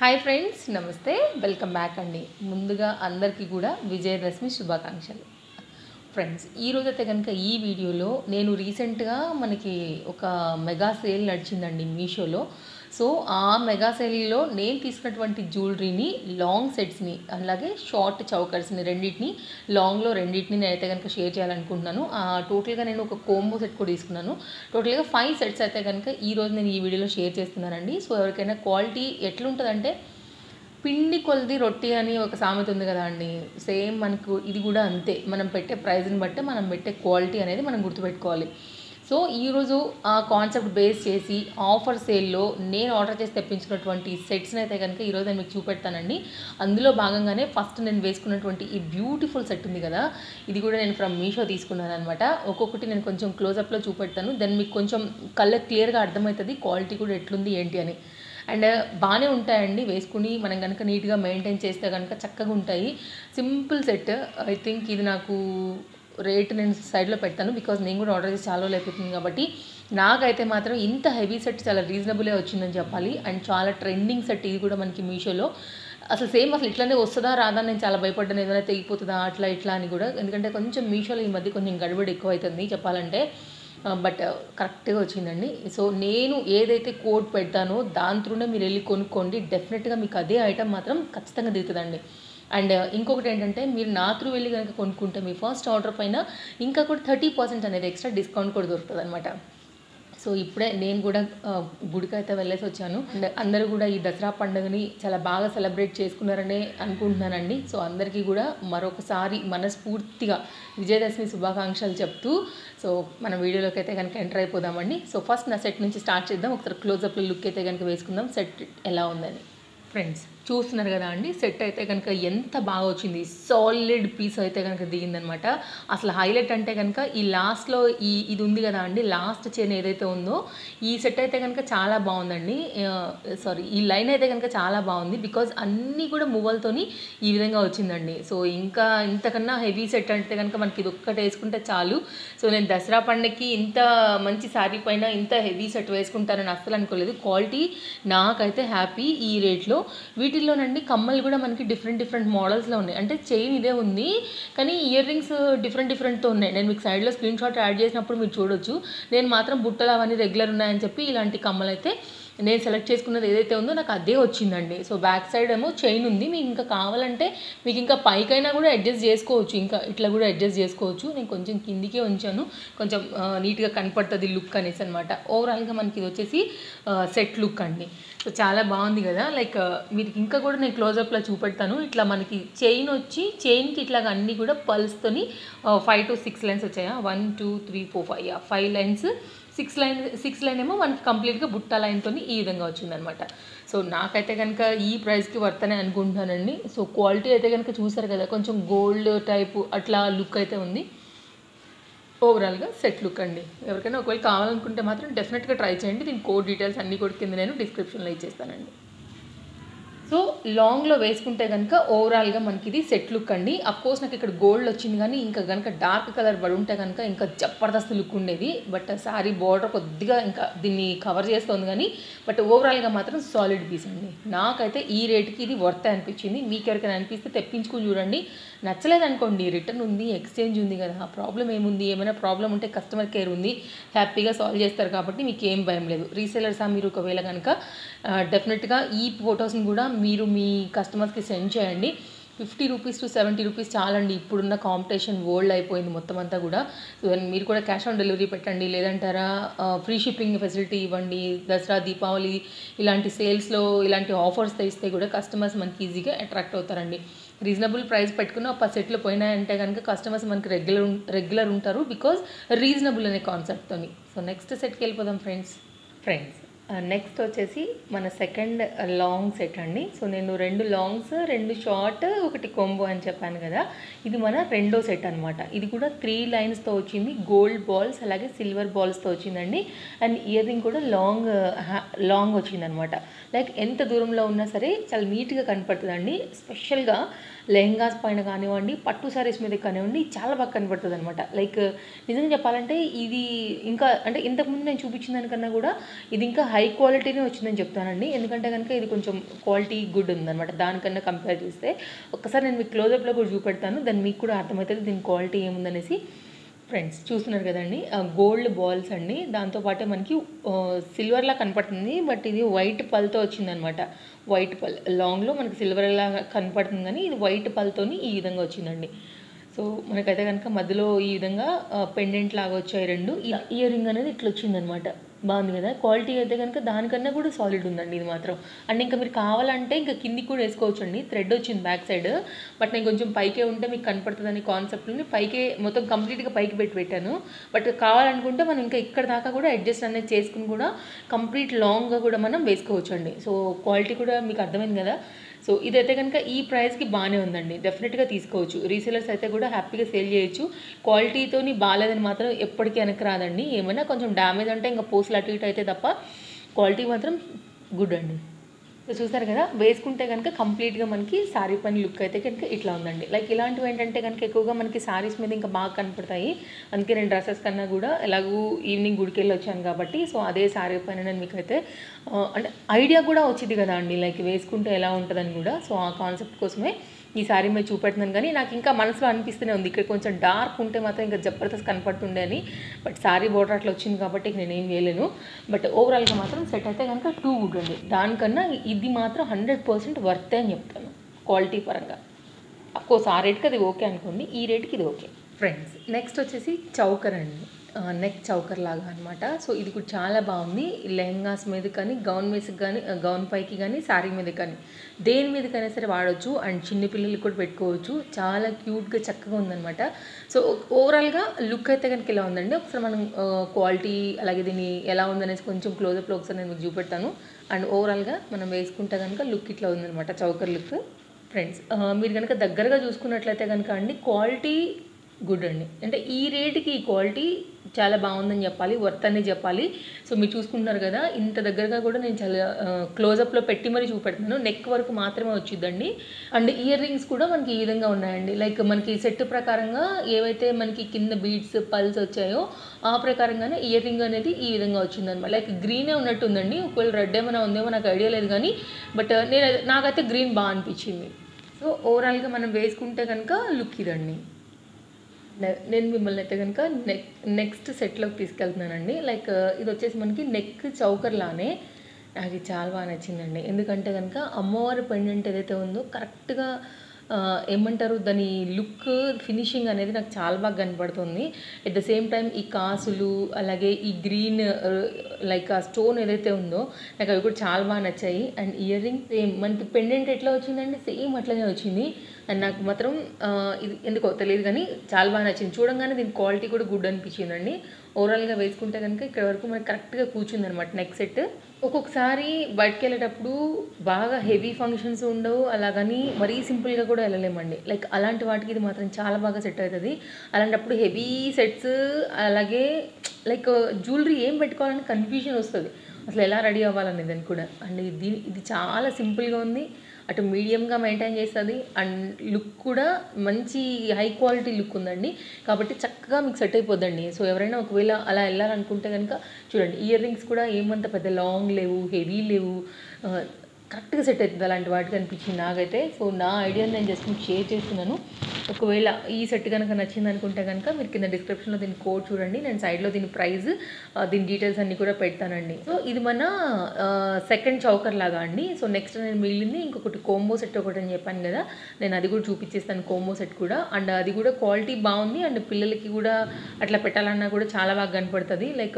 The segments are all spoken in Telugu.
హాయ్ ఫ్రెండ్స్ నమస్తే వెల్కమ్ బ్యాక్ అండి ముందుగా అందరికీ కూడా విజయదశమి శుభాకాంక్షలు ఫ్రెండ్స్ ఈరోజు అయితే కనుక ఈ వీడియోలో నేను రీసెంట్గా మనకి ఒక మెగా సేల్ నడిచిందండి మీషోలో సో ఆ మెగా సేల్లో నేను తీసుకున్నటువంటి జ్యువెలరీని లాంగ్ సెట్స్ని అలాగే షార్ట్ చౌకర్స్ని రెండింటిని లాంగ్లో రెండింటిని నేనైతే కనుక షేర్ చేయాలనుకుంటున్నాను ఆ, టోటల్గా నేను ఒక కోంబో సెట్ కూడా తీసుకున్నాను టోటల్గా ఫైవ్ సెట్స్ అయితే కనుక ఈ రోజు నేను ఈ వీడియోలో షేర్ చేస్తున్నానండి సో ఎవరికైనా క్వాలిటీ ఎట్లుంటుందంటే పిండి కొలది రొట్టి అని ఒక సామెత ఉంది కదా అండి సేమ్ మనకు ఇది కూడా అంతే మనం పెట్టే ప్రైజ్ని బట్టి మనం పెట్టే క్వాలిటీ అనేది మనం గుర్తుపెట్టుకోవాలి సో ఈరోజు ఆ కాన్సెప్ట్ బేస్ చేసి ఆఫర్ సేల్లో నేను ఆర్డర్ చేసి తెప్పించుకున్నటువంటి సెట్స్ని అయితే కనుక ఈరోజు నేను మీకు చూపెడతానండి అందులో భాగంగానే ఫస్ట్ నేను వేసుకున్నటువంటి ఈ బ్యూటిఫుల్ సెట్ ఉంది కదా ఇది కూడా నేను ఫ్రమ్ మీషో తీసుకున్నాను అనమాట ఒక్కొక్కటి నేను కొంచెం క్లోజప్లో చూపెడతాను దెన్ మీకు కొంచెం కళ్ళకి క్లియర్గా అర్థమవుతుంది క్వాలిటీ కూడా ఎట్లుంది ఏంటి అని అండ్ బాగానే ఉంటాయండి వేసుకుని మనం కనుక నీట్గా మెయింటైన్ చేస్తే కనుక చక్కగా ఉంటాయి సింపుల్ సెట్ ఐ థింక్ ఇది నాకు రేట్ నేను సైడ్లో పెడతాను బికాజ్ నేను కూడా ఆర్డర్ చేసి చాలా రోజులు అయిపోతుంది కాబట్టి నాకైతే మాత్రం ఇంత హెవీ సెట్ చాలా రీజనబులే వచ్చిందని చెప్పాలి అండ్ చాలా ట్రెండింగ్ సెట్ ఇది కూడా మనకి మీషోలో అసలు సేమ్ అసలు ఇట్లానే వస్తుందా రాదా నేను చాలా భయపడ్డాను ఏదైనా తెగిపోతుందా అట్లా ఇట్లా అని కూడా ఎందుకంటే కొంచెం మీషోలో ఈ మధ్య కొంచెం గడబడి ఎక్కువ అవుతుంది చెప్పాలంటే బట్ కరెక్ట్గా వచ్చిందండి సో నేను ఏదైతే కోడ్ పెడతానో దాని త్రూనే మీరు వెళ్ళి కొనుక్కోండి డెఫినెట్గా మీకు అదే ఐటమ్ మాత్రం ఖచ్చితంగా దిగుతుందండి అండ్ ఇంకొకటి ఏంటంటే మీరు నా త్రూ వెళ్ళి కనుక కొనుక్కుంటే మీ ఫస్ట్ ఆర్డర్ పైన ఇంకా కూడా థర్టీ పర్సెంట్ అనేది ఎక్స్ట్రా డిస్కౌంట్ కూడా దొరుకుతుంది అనమాట సో ఇప్పుడే నేను కూడా ఆ, గుడికి అయితే వెళ్ళేసి వచ్చాను అండ్ అందరూ కూడా ఈ దసరా పండుగని చాలా బాగా సెలబ్రేట్ చేసుకున్నారనే అనుకుంటున్నానండి సో అందరికీ కూడా మరొకసారి మనస్ఫూర్తిగా విజయదశమి శుభాకాంక్షలు చెప్తూ సో మన వీడియోలోకి అయితే కనుక ఎంటర్ అయిపోదామండి సో ఫస్ట్ నా సెట్ నుంచి స్టార్ట్ చేద్దాం ఒకసారి క్లోజప్లో లుక్ అయితే కనుక వేసుకుందాం సెట్ ఎలా ఉందని ఫ్రెండ్స్ చూస్తున్నారు కదా అండి సెట్ అయితే కనుక ఎంత బాగా వచ్చింది సాలిడ్ పీస్ అయితే కనుక దిగిందనమాట అసలు హైలైట్ అంటే కనుక ఈ లాస్ట్లో ఈ ఇది ఉంది కదా అండి లాస్ట్ చైన్ ఏదైతే ఉందో ఈ సెట్ అయితే కనుక చాలా బాగుందండి సారీ ఈ లైన్ అయితే కనుక చాలా బాగుంది బికాజ్ అన్నీ కూడా మువ్వలతోని ఈ విధంగా వచ్చిందండి సో ఇంకా ఇంతకన్నా హెవీ సెట్ అంటే కనుక మనకి ఇది ఒక్కటి వేసుకుంటే చాలు సో నేను దసరా పండగకి ఇంత మంచి శారీ పైన ఇంత హెవీ సెట్ వేసుకుంటానని అస్సలు అనుకోలేదు క్వాలిటీ నాకైతే హ్యాపీ ఈ రేట్లో వీటిల్లోనండి కమ్మలు కూడా మనకి డిఫరెంట్ డిఫరెంట్ మోడల్స్లో ఉన్నాయి అంటే చైన్ ఇదే ఉంది కానీ ఇయర్ రింగ్స్ డిఫరెంట్ డిఫరెంట్తో ఉన్నాయి నేను మీకు సైడ్లో స్క్రీన్ షాట్ యాడ్ చేసినప్పుడు మీరు చూడొచ్చు నేను మాత్రం బుట్టలు అవన్నీ రెగ్యులర్ ఉన్నాయని చెప్పి ఇలాంటి కమ్మలు అయితే నేను సెలెక్ట్ చేసుకున్నది ఏదైతే ఉందో నాకు అదే వచ్చిందండి సో బ్యాక్ సైడ్ ఏమో చైన్ ఉంది మీకు ఇంకా కావాలంటే మీకు ఇంకా పైకైనా కూడా అడ్జస్ట్ చేసుకోవచ్చు ఇంకా ఇట్లా కూడా అడ్జస్ట్ చేసుకోవచ్చు నేను కొంచెం కిందికే ఉంచాను కొంచెం ఆ, నీట్గా కనపడుతుంది లుక్ అనేసి అనమాట ఓవరాల్గా మనకి ఇది వచ్చేసి సెట్ లుక్ అండి సో చాలా బాగుంది కదా లైక్ మీరు ఇంకా కూడా నేను క్లోజప్లో చూపెడతాను ఇట్లా మనకి చైన్ వచ్చి చైన్కి ఇట్లా అన్నీ కూడా పల్స్తోని ఫైవ్ టు సిక్స్ లైన్స్ వచ్చాయా one two three four five five lines six line six line ఏమో మనకి కంప్లీట్గా బుట్ట లైన్తో ఈ విధంగా వచ్చిందనమాట సో నాకైతే కనుక ఈ ప్రైస్కి వర్తనే అనుకుంటున్నానండి సో క్వాలిటీ అయితే కనుక చూసారు కదా కొంచెం గోల్డ్ టైపు అట్లా లుక్ అయితే ఉంది ఓవరాల్గా సెట్ లుక్ అండి ఎవరికైనా ఒకవేళ కావాలనుకుంటే మాత్రం డెఫినెట్గా ట్రై చేయండి దీని కోడ్ డీటెయిల్స్ అన్నీ కూడా కింద నేను డిస్క్రిప్షన్లో ఇచ్చేస్తానండి సో లాంగ్లో వేసుకుంటే కనుక ఓవరాల్గా మనకి ఇది సెట్ లుక్ అండి కోర్స్ నాకు ఇక్కడ గోల్డ్ వచ్చింది కానీ ఇంకా కనుక డార్క్ కలర్ పడి ఉంటే కనుక ఇంకా జబర్దస్త్ లుక్ ఉండేది బట్ శారీ బార్డర్ కొద్దిగా ఇంకా దీన్ని కవర్ చేస్తుంది కానీ బట్ ఓవరాల్గా మాత్రం సాలిడ్ పీస్ అండి నాకైతే ఈ రేట్కి ఇది వర్త్ అనిపించింది మీకు ఎవరికైనా అనిపిస్తే తెప్పించుకుని చూడండి నచ్చలేదు అనుకోండి రిటర్న్ ఉంది ఎక్స్చేంజ్ ఉంది కదా ఆ ప్రాబ్లం ఏముంది ఏమైనా ప్రాబ్లం ఉంటే కస్టమర్ కేర్ ఉంది హ్యాపీగా సాల్వ్ చేస్తారు కాబట్టి మీకు ఏం భయం లేదు రీసేలర్సా మీరు ఒకవేళ కనుక డెఫినెట్గా ఈ ఫొటోస్ని కూడా మీరు మీ కస్టమర్స్కి సెండ్ చేయండి fifty rupees to seventy rupees చాలండి ఇప్పుడున్న కాంపిటీషన్ వరల్డ్ అయిపోయింది మొత్తం అంతా కూడా సో మీరు కూడా క్యాష్ ఆన్ డెలివరీ పెట్టండి లేదంటారా ఫ్రీ షిప్పింగ్ ఫెసిలిటీ ఇవ్వండి దసరా దీపావళి ఇలాంటి సేల్స్లో ఇలాంటి ఆఫర్స్ తెస్తే కూడా కస్టమర్స్ మనకి ఈజీగా అట్రాక్ట్ అవుతారండి రీజనబుల్ ప్రైస్ పెట్టుకుని ఒక పది సెట్లు పోయినాయంటే కనుక కస్టమర్స్ మనకి రెగ్యులర్ రెగ్యులర్ ఉంటారు బికాజ్ రీజనబుల్ అనే కాన్సెప్ట్తోని సో నెక్స్ట్ సెట్కి వెళ్ళిపోదాం ఫ్రెండ్స్ ఫ్రెండ్స్ నెక్స్ట్ వచ్చేసి మన సెకండ్ లాంగ్ సెట్ అండి సో నేను రెండు లాంగ్స్ రెండు షార్ట్ ఒకటి కొంబో అని చెప్పాను కదా ఇది మన రెండో సెట్ అనమాట ఇది కూడా త్రీ లైన్స్తో వచ్చింది గోల్డ్ బాల్స్ అలాగే సిల్వర్ బాల్స్తో వచ్చిందండి అండ్ ఇయర్ రింగ్ కూడా లాంగ్ లాంగ్ వచ్చిందనమాట లైక్ ఎంత దూరంలో ఉన్నా సరే చాలా నీట్గా కనపడుతుందండి స్పెషల్గా లెహంగాస్ పైన కానివ్వండి పట్టు సారీస్ మీద కానివ్వండి చాలా బాగా కనపడుతుంది అనమాట లైక్ నిజంగా చెప్పాలంటే ఇది ఇంకా అంటే ఇంతకుముందు నేను చూపించిన దానికన్నా కూడా ఇది ఇంకా హై హై క్వాలిటీనే వచ్చిందని చెప్తానండి ఎందుకంటే కనుక ఇది కొంచెం క్వాలిటీ గుడ్ ఉందన్నమాట దానికన్నా కంపేర్ చేస్తే ఒక్కసారి నేను మీకు క్లోజప్లో కూడా చూపెడతాను దాన్ని మీకు కూడా అర్థమవుతుంది దీని క్వాలిటీ ఏముందనేసి ఫ్రెండ్స్ చూస్తున్నారు కదండి గోల్డ్ బాల్స్ అండి దాంతోపాటే మనకి సిల్వర్లా కనపడుతుంది బట్ ఇది వైట్ పల్తో వచ్చిందనమాట వైట్ పల్ లాంగ్లో మనకి సిల్వర్లా కనపడుతుంది కానీ ఇది వైట్ పల్తోని ఈ విధంగా వచ్చిందండి సో మనకైతే కనుక మధ్యలో ఈ విధంగా పెండెంట్ లాగా వచ్చాయి రెండు ఇయర్ రింగ్ అనేది ఇట్లా వచ్చిందనమాట బాగుంది కదా క్వాలిటీ అయితే కనుక దానికన్నా కూడా సాలిడ్ ఉందండి ఇది మాత్రం అండ్ ఇంకా మీరు కావాలంటే ఇంకా కిందికి కూడా వేసుకోవచ్చు అండి థ్రెడ్ వచ్చింది బ్యాక్ సైడ్ బట్ నేను కొంచెం పైకే ఉంటే మీకు కనపడుతుందని కాన్సెప్ట్ని పైకే మొత్తం కంప్లీట్గా పైకి పెట్టి పెట్టాను బట్ కావాలనుకుంటే మనం ఇంకా ఇక్కడ దాకా కూడా అడ్జస్ట్ అనేది చేసుకుని కూడా కంప్లీట్ లాంగ్గా కూడా మనం వేసుకోవచ్చు అండి సో క్వాలిటీ కూడా మీకు అర్థమైంది కదా సో ఇదైతే కనుక ఈ ప్రైస్కి బాగానే ఉందండి డెఫినెట్గా తీసుకోవచ్చు రీసెలర్స్ అయితే కూడా హ్యాపీగా సేల్ చేయొచ్చు క్వాలిటీతోని బాగాలేదని మాత్రం ఎప్పటికీ వెనక్కి రాదండి ఏమైనా కొంచెం డ్యామేజ్ అంటే ఇంకా పోస్టులు అటు ఇటు అయితే తప్ప క్వాలిటీ మాత్రం గుడ్ అండి సో చూసారు కదా వేసుకుంటే కనుక కంప్లీట్గా మనకి శారీ పైన లుక్ అయితే కనుక ఇట్లా ఉందండి లైక్ ఇలాంటివి ఏంటంటే కనుక ఎక్కువగా మనకి శారీస్ మీద ఇంకా బాగా కనపడతాయి అందుకే నేను డ్రెస్సెస్ కన్నా కూడా ఎలాగూ ఈవినింగ్ గుడికి వెళ్ళి వచ్చాను కాబట్టి సో అదే శారీ పైన నేను మీకైతే ఆ, అంటే ఐడియా కూడా వచ్చింది కదా అండి లైక్ వేసుకుంటే ఎలా ఉంటుందని కూడా సో ఆ కాన్సెప్ట్ కోసమే ఈ శారీ మీద చూపెడుతున్నాను కానీ నాకు ఇంకా మనసులో అనిపిస్తూనే ఉంది ఇక్కడ కొంచెం డార్క్ ఉంటే మాత్రం ఇంకా జబర్దస్త్ కనపడుతుండే అని బట్ శారీ బోర్డర్ అట్లా వచ్చింది కాబట్టి నేను ఏం చేయలేను బట్ ఓవరాల్గా మాత్రం సెట్ అయితే కనుక టూ గుడ్ అండి దానికన్నా ఇది మాత్రం హండ్రెడ్ పర్సెంట్ వర్తే అని చెప్తాను క్వాలిటీ పరంగా అఫ్కోర్స్ ఆ రేట్కి అది ఓకే అనుకోండి ఈ రేట్కి ఇది ఓకే ఫ్రెండ్స్ నెక్స్ట్ వచ్చేసి చౌకర్ అండి నెక్ చౌకర్ లాగా అనమాట సో ఇది కూడా చాలా బాగుంది లెహంగాస్ మీద కానీ గౌన్ మీద కానీ గౌన్ పైకి కానీ శారీ మీద కానీ దేని మీదకైనా సరే వాడవచ్చు అండ్ చిన్న పిల్లలకి కూడా పెట్టుకోవచ్చు చాలా క్యూట్గా చక్కగా ఉందన్నమాట సో ఓవరాల్గా లుక్ అయితే కనుక ఇలా ఉందండి ఒకసారి మనం క్వాలిటీ అలాగే దీన్ని ఎలా ఉందనేసి కొంచెం క్లోజప్లో ఒకసారి నేను మీకు చూపెడతాను అండ్ ఓవరాల్గా మనం వేసుకుంటే కనుక లుక్ ఇట్లా ఉందన్నమాట చౌకర్ లుక్ ఫ్రెండ్స్ మీరు కనుక దగ్గరగా చూసుకున్నట్లయితే కనుక అండి క్వాలిటీ గుడ్ అండి అంటే ఈ రేటుకి ఈ క్వాలిటీ చాలా బాగుందని చెప్పాలి వర్త్ అని చెప్పాలి సో మీరు చూసుకుంటున్నారు కదా ఇంత దగ్గరగా కూడా నేను చాలా క్లోజప్లో పెట్టి మరీ చూపెడుతున్నాను నెక్ వరకు మాత్రమే వచ్చిందండి అండ్ ఇయర్ రింగ్స్ కూడా మనకి ఈ విధంగా ఉన్నాయండి లైక్ మనకి సెట్ ప్రకారంగా ఏవైతే మనకి కింద బీడ్స్ పల్స్ వచ్చాయో ఆ ప్రకారంగానే ఇయర్ రింగ్ అనేది ఈ విధంగా వచ్చిందనమాట లైక్ గ్రీనే ఉన్నట్టుందండి ఒకవేళ రెడ్ ఏమైనా ఉందేమో నాకు ఐడియా లేదు కానీ బట్ నేను నాకైతే గ్రీన్ బాగా అనిపించింది సో ఓవరాల్గా మనం వేసుకుంటే కనుక లుక్ ఇదండి నే- నేను మిమ్మల్ని అయితే కనుక నెక్ నెక్స్ట్ సెట్లోకి తీసుకెళ్తున్నానండి లైక్ ఇది వచ్చేసి మనకి నెక్ చౌకర్ లానే నాకు ఇది చాలా బాగా నచ్చిందండి ఎందుకంటే కనుక అమ్మవారి పెండెంట్ ఏదైతే ఉందో కరెక్ట్గా ఆ, ఏమంటారు దాని లుక్ ఫినిషింగ్ అనేది నాకు చాలా బాగా కనపడుతుంది ఎట్ ద సేమ్ టైం ఈ కాసులు అలాగే ఈ గ్రీన్ లైక్ ఆ స్టోన్ ఏదైతే ఉందో నాకు అవి కూడా చాలా బాగా నచ్చాయి అండ్ ఇయర్ రింగ్ సేమ్ మనకి పెండెంట్ ఎట్లా వచ్చిందండి సేమ్ అట్లనే వచ్చింది అండ్ నాకు మాత్రం ఆ, ఇది ఎందుకో తెలియదు కానీ చాలా బాగా నచ్చింది చూడంగానే దీని క్వాలిటీ కూడా గుడ్ అనిపించిందండి ఓవరాల్గా వేసుకుంటే కనుక ఇక్కడ వరకు మనకి కరెక్ట్గా కూర్చుంది అనమాట నెక్ సెట్ ఒక్కొక్కసారి బయటకు వెళ్ళేటప్పుడు బాగా హెవీ ఫంక్షన్స్ ఉండవు అలాగని మరీ సింపుల్గా కూడా వెళ్ళలేమండి లైక్ అలాంటి వాటికి ఇది మాత్రం చాలా బాగా సెట్ అవుతుంది అలాంటప్పుడు హెవీ సెట్స్ అలాగే లైక్ జ్యువెలరీ ఏం పెట్టుకోవాలని కన్ఫ్యూజన్ వస్తుంది అసలు ఎలా రెడీ అవ్వాలనేది అని కూడా అండ్ ఇది ఇది చాలా సింపుల్గా ఉంది అటు మీడియంగా మెయింటైన్ చేస్తుంది అండ్ లుక్ కూడా మంచి హై క్వాలిటీ లుక్ ఉందండి కాబట్టి చక్కగా మీకు సెట్ అయిపోద్దండి సో ఎవరైనా ఒకవేళ అలా వెళ్ళాలనుకుంటే కనుక చూడండి ఇయర్ రింగ్స్ కూడా ఏమంత పెద్ద లాంగ్ లేవు హెవీ లేవు ఆ, కరెక్ట్గా సెట్ అవుతుంది అలాంటి వాటికి అనిపించింది నాకైతే సో నా ఐడియాని నేను జస్ట్ మీకు షేర్ చేస్తున్నాను ఒకవేళ ఈ సెట్ కనుక నచ్చింది అనుకుంటే కనుక మీరు కింద డిస్క్రిప్షన్లో దీని కోడ్ చూడండి నేను సైడ్లో దీని ప్రైస్ దీని డీటెయిల్స్ అన్నీ కూడా పెడతానండి సో ఇది మన సెకండ్ చౌకర్ లాగా అండి సో నెక్స్ట్ నేను మిగిలింది ఇంకొకటి కోంబో సెట్ ఒకటి అని చెప్పాను కదా నేను అది కూడా చూపించేస్తాను కోంబో సెట్ కూడా అండ్ అది కూడా క్వాలిటీ బాగుంది అండ్ పిల్లలకి కూడా అట్లా పెట్టాలన్నా కూడా చాలా బాగా కనపడుతుంది లైక్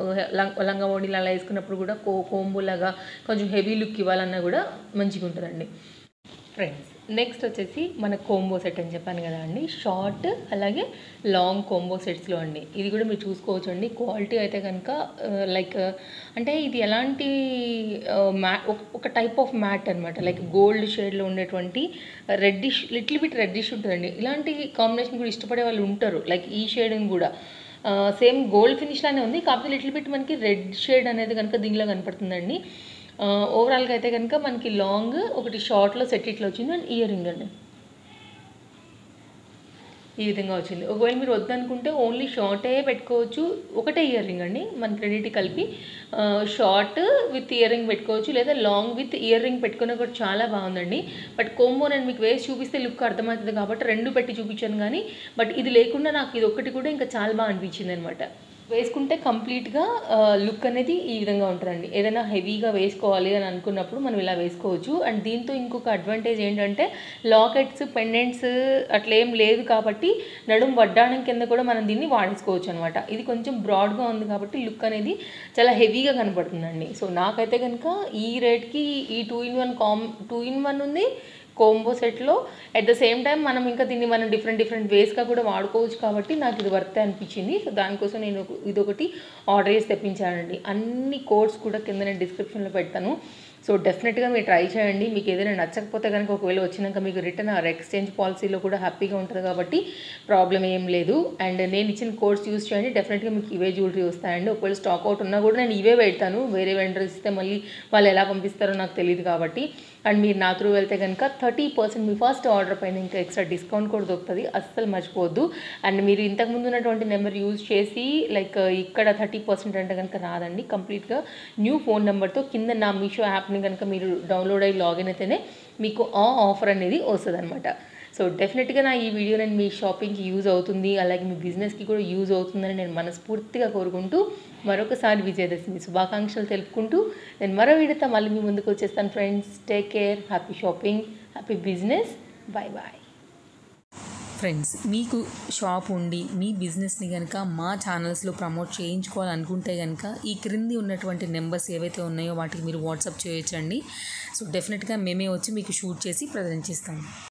లంగా ఓడిలు అలా వేసుకున్నప్పుడు కూడా కో కోంబో లాగా కొంచెం హెవీ లుక్ ఇవ్వాలన్నా కూడా మంచిగా ఉంటుందండి ఫ్రెండ్స్ నెక్స్ట్ వచ్చేసి మన కోంబో సెట్ అని చెప్పాను కదా అండి షార్ట్ అలాగే లాంగ్ కోంబో సెట్స్లో అండి ఇది కూడా మీరు చూసుకోవచ్చు అండి క్వాలిటీ అయితే కనుక లైక్ అంటే ఇది ఎలాంటి మ్యా ఒక టైప్ ఆఫ్ మ్యాట్ అనమాట లైక్ గోల్డ్ షేడ్లో ఉండేటువంటి రెడ్డిష్ లిటిల్ బిట్ రెడ్డిష్ ఉంటుందండి ఇలాంటి కాంబినేషన్ కూడా ఇష్టపడే వాళ్ళు ఉంటారు లైక్ ఈ షేడింగ్ కూడా సేమ్ గోల్డ్ ఫినిష్ లానే ఉంది కాకపోతే లిటిల్ బిట్ మనకి రెడ్ షేడ్ అనేది కనుక దీనిలో కనపడుతుందండి ఓవరాల్గా అయితే కనుక మనకి లాంగ్ ఒకటి షార్ట్లో సెట్ ఇట్లా వచ్చింది అండ్ ఇయర్ రింగ్ అండి ఈ విధంగా వచ్చింది ఒకవేళ మీరు వద్దనుకుంటే ఓన్లీ షార్టే పెట్టుకోవచ్చు ఒకటే ఇయర్ రింగ్ అండి మన క్రెడిట్ కలిపి షార్ట్ విత్ ఇయర్ రింగ్ పెట్టుకోవచ్చు లేదా లాంగ్ విత్ ఇయర్ రింగ్ పెట్టుకున్న కూడా చాలా బాగుందండి బట్ కోంబో నేను మీకు వేసి చూపిస్తే లుక్ అర్థమవుతుంది కాబట్టి రెండు పెట్టి చూపించాను కానీ బట్ ఇది లేకుండా నాకు ఇది ఒకటి కూడా ఇంకా చాలా బాగా అనిపించింది అనమాట వేసుకుంటే కంప్లీట్గా లుక్ అనేది ఈ విధంగా ఉంటుందండి ఏదైనా హెవీగా వేసుకోవాలి అని అనుకున్నప్పుడు మనం ఇలా వేసుకోవచ్చు అండ్ దీంతో ఇంకొక అడ్వాంటేజ్ ఏంటంటే లాకెట్స్ పెండెంట్స్ అట్లా ఏం లేదు కాబట్టి నడుము వడ్డాణం కింద కూడా మనం దీన్ని వాడేసుకోవచ్చు అనమాట ఇది కొంచెం బ్రాడ్గా ఉంది కాబట్టి లుక్ అనేది చాలా హెవీగా కనపడుతుందండి సో నాకైతే కనుక ఈ రేట్కి ఈ టూ ఇన్ వన్ కామ్ టూ ఇన్ వన్ ఉంది కోంబో సెట్లో అట్ ద సేమ్ టైం మనం ఇంకా దీన్ని మనం డిఫరెంట్ డిఫరెంట్ వేస్గా కూడా వాడుకోవచ్చు కాబట్టి నాకు ఇది వర్త్ అనిపించింది సో దానికోసం నేను ఒక- ఇదొకటి ఆర్డర్ చేసి తెప్పించానండి అన్ని కోడ్స్ కూడా కింద నేను డిస్క్రిప్షన్లో పెడతాను సో డెఫినెట్గా మీరు ట్రై చేయండి మీకు ఏదైనా నచ్చకపోతే కనుక ఒకవేళ వచ్చినాక మీకు రిటర్న్ ఆర్ ఎక్స్చేంజ్ పాలసీలో కూడా హ్యాపీగా ఉంటుంది కాబట్టి ప్రాబ్లం ఏం లేదు అండ్ నేను ఇచ్చిన కోడ్స్ యూస్ చేయండి డెఫినెట్గా మీకు ఇవే జ్యువెలరీ వస్తాయండి ఒకవేళ స్టాక్ అవుట్ ఉన్నా కూడా నేను ఇవే పెడతాను వేరే వెండర్స్ ఇస్తే మళ్ళీ వాళ్ళు ఎలా పంపిస్తారో నాకు తెలియదు కాబట్టి అండ్ మీరు నా త్రూ వెళ్తే కనుక థర్టీ పర్సెంట్ మీ ఫస్ట్ ఆర్డర్ పైన ఇంకా ఎక్స్ట్రా డిస్కౌంట్ కూడా దొరుకుతుంది అస్సలు మర్చిపోవద్దు అండ్ మీరు ఇంతకుముందు ఉన్నటువంటి నెంబర్ యూజ్ చేసి లైక్ ఇక్కడ థర్టీ పర్సెంట్ అంటే కనుక రాదండి కంప్లీట్గా న్యూ ఫోన్ నెంబర్తో కింద నా మీషో యాప్ని కనుక మీరు డౌన్లోడ్ అయ్యి లాగిన్ అయితేనే మీకు ఆ ఆఫర్ అనేది వస్తుంది అనమాట సో డెఫినెట్గా నా ఈ వీడియో నేను మీ షాపింగ్కి యూజ్ అవుతుంది అలాగే మీ బిజినెస్కి కూడా యూజ్ అవుతుందని నేను మనస్ఫూర్తిగా కోరుకుంటూ మరొకసారి విజయదశమి శుభాకాంక్షలు తెలుపుకుంటూ నేను మరో వీడియోతో మళ్ళీ మీ ముందుకు వచ్చేస్తాను friends take care happy shopping happy business bye bye friends మీకు షాప్ ఉండి మీ బిజినెస్ని కనుక మా ఛానల్స్లో ప్రమోట్ చేయించుకోవాలనుకుంటే కనుక ఈ క్రింది ఉన్నటువంటి నెంబర్స్ ఏవైతే ఉన్నాయో వాటికి మీరు వాట్సాప్ చేయొచ్చండి సో డెఫినెట్గా మేమే వచ్చి మీకు షూట్ చేసి ప్రజెంట్ చేస్తాము